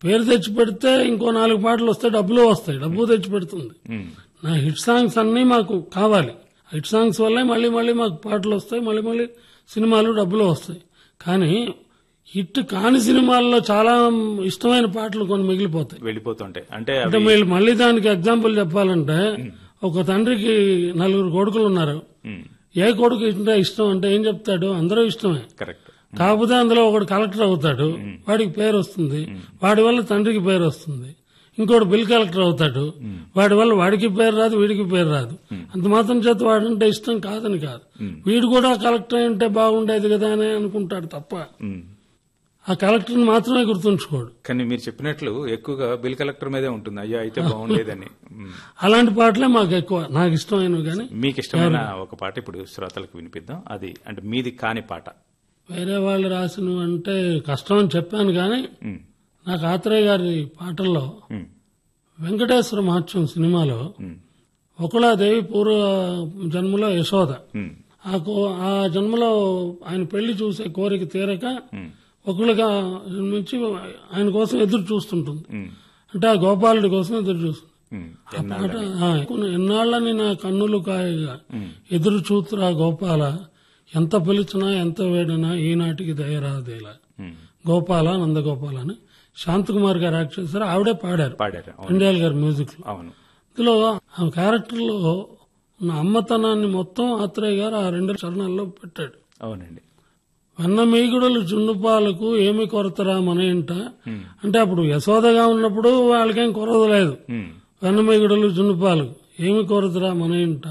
పేరు తెచ్చి పెడితే ఇంకో నాలుగు పాటలు వస్తే డబ్బులు వస్తాయి డబ్బు తెచ్చి పెడుతుంది ఉమ్, నా హిట్ సాంగ్స్ అన్నీ మాకు కావాలి హిట్ సాంగ్స్ వల్లే మళ్ళీ మళ్ళీ మాకు పాటలు వస్తాయి మళ్ళీ మళ్ళీ సినిమాలు డబ్బులు వస్తాయి కానీ హిట్ కాని సినిమాల్లో చాలా ఇష్టమైన పాటలు కొన్ని మిగిలిపోతాయి వెళ్ళిపోతుంటాయి అంటే అంటే అవి మీరు మళ్ళీ దానికి ఎగ్జాంపుల్ చెప్పాలంటే ఒక తండ్రికి నలుగురు కొడుకులు ఉన్నారు ఉమ్, ఏ కొడుకు అంటే ఇష్టం అంటే ఏం చెప్తాడు అందరూ ఇష్టమే కరెక్ట్ కాకపోతే అందులో ఒకడు కలెక్టర్ అవుతాడు వాడికి పేరు వస్తుంది వాడి వల్ల తండ్రికి పేరు వస్తుంది ఇంకోటి బిల్ కలెక్టర్ అవుతాడు వాడి వల్ల వాడికి పేరు రాదు వీడికి పేరు రాదు అంత మాత్రం చేత వాడంటే ఇష్టం కాదని కాదు వీడు కూడా కలెక్టర్ అయి ఉంటే బాగుండేది కదా అని అనుకుంటాడు తప్ప ఉమ్. ఆ కలెక్టర్ని మాత్రమే గుర్తుంచుకోడు కానీ మీరు చెప్పినట్లు ఎక్కువగా బిల్ కలెక్టర్ మీదే ఉంటుంది అయ్యా అయితే బాగుండేదని ఉమ్. అలాంటి పాటలే మాకు ఎక్కువ నాకు ఇష్టమైనవి కానీ మీకు ఇష్టమైన ఒక పాట ఇప్పుడు శ్రోతలకు వినిపిద్దాం అది అంటే మీది కాని పాట వేరే వాళ్ళు రాసినవి అంటే కష్టం అని చెప్పాను కానీ ఉమ్, నాకు ఆత్రేయ గారి పాటల్లో ఉమ్, వెంకటేశ్వర మహత్యం సినిమాలో ఉమ్, ఒకళాదేవి పూర్వ జన్మలో యశోద ఉమ్, ఆ కో- ఆ జన్మలో ఆయన పెళ్లి చూసే కోరిక తీరక ఉమ్, ఒకళ్ళుగా నుంచి ఆయన కోసం ఎదురు చూస్తుంటుంది ఉమ్, అంటే ఆ గోపాలుడి కోసం ఎదురు చూస్తుంది ఉమ్. ఆ పాట ఆ, ఎన్నాళ్ళని నా కన్నులు కాయగా ఎదురు చూతురా గోపాల ఎంత పిలిచినా ఎంత వేడినా ఈనాటికి దయరాదేలా ఉమ్. గోపాల నందగోపాల అని శాంతకుమార్ గారు యాక్ట్ చేశారు ఆవిడే పాడారు పాడారు అవును ఇండియాల్ గారి మ్యూజిక్ లో అవును ఇందులో ఆ క్యారెక్టర్ లో ఉన్న అమ్మతనాన్ని మొత్తం ఆత్రేయ గారు ఆ రెండు చరణాల్లో పెట్టాడు అవునండి వెన్న మీగుడులు జున్నుపాలకు ఏమి కొరతరా మన ఇంట అంటే అప్పుడు యశోదగా ఉన్నప్పుడు వాళ్ళకేం కొరత లేదు ఉమ్, వెన్న మీగుడులు జున్నుపాలకు ఏమి కొరతరా మన ఇంట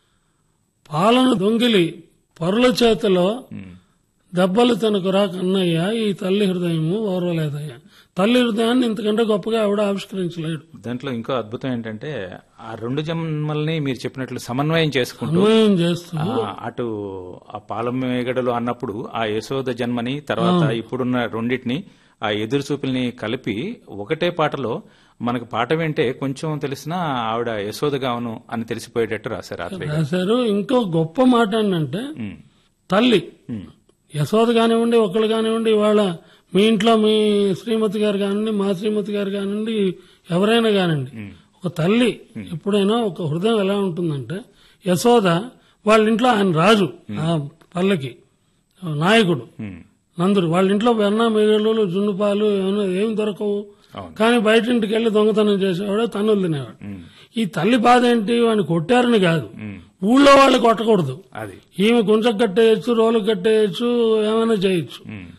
పాలను దొంగిలి పరుల చేతిలో ఉమ్. దెబ్బలు తనకురా కన్నయ్య ఈ తల్లి హృదయము ఓర్వలేదయ్యా తల్లి హృదయాన్ని ఇంతకంటే గొప్పగా ఆవిడ ఆవిష్కరించలేడు దాంట్లో ఇంకో అద్భుతం ఏంటంటే ఆ రెండు జన్మల్ని మీరు చెప్పినట్లు సమన్వయం చేసుకుంటూ అన్వయం చేస్తూ ఆ, అటు ఆ పాలమేగడలు అన్నప్పుడు ఆ యశోద జన్మని తర్వాత ఇప్పుడున్న రెండింటిని ఆ ఎదురు చూపుల్ని కలిపి ఒకటే పాటలో మనకు పాట వింటే కొంచెం తెలిసినా ఆవిడ యశోదగాను అని తెలిసిపోయేటట్టు రాశారు ఆత్రేయ గారు. రాశారు ఇంకో గొప్ప మాట ఏంటంటే ఉమ్, తల్లి ఉమ్, యశోద కానివ్వండి ఒకళ్ళు కానివ్వండి ఇవాళ మీ ఇంట్లో మీ శ్రీమతి గారు కానివ్వండి మా శ్రీమతి గారు కానివ్వండి ఎవరైనా కానివ్వండి ఒక తల్లి ఎప్పుడైనా ఒక హృదయం ఎలా ఉంటుందంటే యశోద వాళ్ళ ఇంట్లో ఆయన రాజు ఆ పల్లకి నాయకుడు ఉమ్, నందుడు వాళ్ళ ఇంట్లో వెన్న మిగలు జున్నుపాలు ఏమైనా ఏమి దొరకవు అవును. కానీ బయట ఇంటికి వెళ్లి దొంగతనం చేసేవాడు తన్నులు తినేవాడు ఉమ్, ఈ తల్లి బాధ ఏంటి వాడిని కొట్టారని కాదు ఉమ్, ఊళ్ళో వాళ్ళు కొట్టకూడదు అది ఈమె గుంజకు కట్టేయచ్చు రోలుకు కట్టేయచ్చు ఏమైనా చేయొచ్చు ఉమ్,